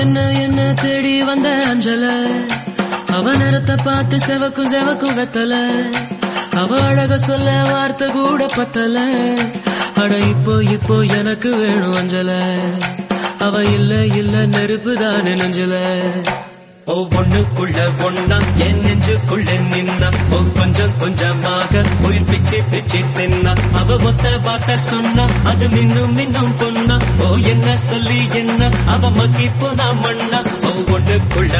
என்ன என்ன தேடி வந்த அஞ்சல அவ நேரத்தை பார்த்து செவக்கும் செவக்கும் வெத்தல அவ அழக சொல்ல வார்த்தை கூட பத்தல அட இப்போ இப்போ எனக்கு வேணும் அஞ்சல அவ இல்ல இல்ல நெருப்பு தானே நெஞ்சல ஓ ஒண்ணுக்குள்ள ஒண்ணா என் நெஞ்சுக்குள்ள நின்னா ஓ கொஞ்சம் கொஞ்சமாக உயிர் பிச்சு பிச்சு தின்னா அவ ஒத்த வார்த்தை சொன்னா அது மின்னும் மின்னும் பொன்னா ஓ என்ன சொல்லி என்ன அவ மக்கி போனா மண்ணா ஓ ஒண்ணுக்குள்ள